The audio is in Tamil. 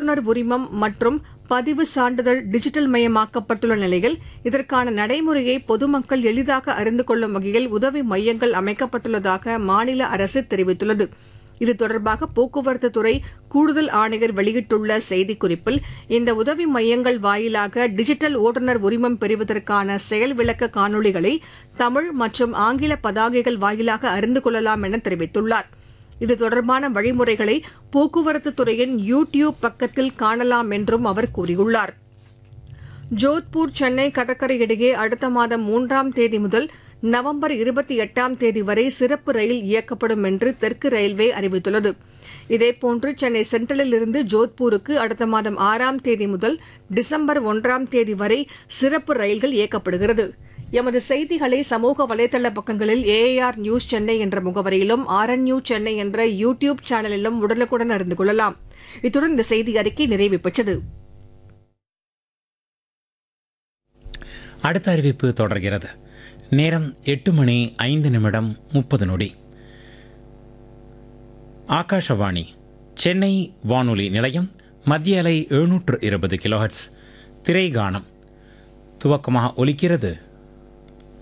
ஓட்டுநர் உரிமம் மற்றும் பதிவு சான்றிதழ் டிஜிட்டல் மயமாக்கப்பட்டுள்ள நிலையில் இதற்கான நடைமுறையை பொதுமக்கள் எளிதாக அறிந்து கொள்ளும் வகையில் உதவி மையங்கள் அமைக்கப்பட்டுள்ளதாக மாநில அரசு தெரிவித்துள்ளது இது தொடர்பாக போக்குவரத்து துறை கூடுதல் ஆணையர் வெளியிட்டுள்ள செய்திக்குறிப்பில் இந்த உதவி மையங்கள் வாயிலாக டிஜிட்டல் ஓட்டுநர் உரிமம் பெறுவதற்கான செயல் விளக்க காணொளிகளை தமிழ் மற்றும் ஆங்கில பதாகைகள் வாயிலாக அறிந்து கொள்ளலாம் என தெரிவித்துள்ளார் இது தொடர்பான வழிமுறைகளை போக்குவரத்து துறையின் யூ டியூப் பக்கத்தில் காணலாம் என்றும் அவர் கூறியுள்ளார் ஜோத்பூர் சென்னை கடற்கரை இடையே அடுத்த மாதம் மூன்றாம் தேதி முதல் நவம்பர் இருபத்தி எட்டாம் தேதி வரை சிறப்பு ரயில் இயக்கப்படும் என்று தெற்கு ரயில்வே அறிவித்துள்ளது இதேபோன்று சென்னை சென்ட்ரலில் இருந்து ஜோத்பூருக்கு அடுத்த மாதம் ஆறாம் தேதி முதல் டிசம்பர் ஒன்றாம் தேதி வரை சிறப்பு ரயில்கள் இயக்கப்படுகிறது எமது செய்திகளை சமூக வலைதள பக்கங்களில் ஏஐஆர் நியூஸ் சென்னை என்ற முகவரியிலும் ஆர்என்யூ சென்னை என்ற யூ டியூப் சேனலிலும் உடனுக்குடன் அறிந்து கொள்ளலாம் இத்துடன் இந்த செய்தி அறிக்கை நிறைவு பெற்றது அடுத்த அறிவிப்பு தொடர்கிறது நேரம் எட்டு மணி ஐந்து நிமிடம் முப்பது நொடி ஆகாஷவாணி சென்னை வானொலி நிலையம் மத்திய அலை எழுநூற்று இருபது கிலோஹெட்ஸ் திரைகானம் துவக்கமாக ஒலிக்கிறது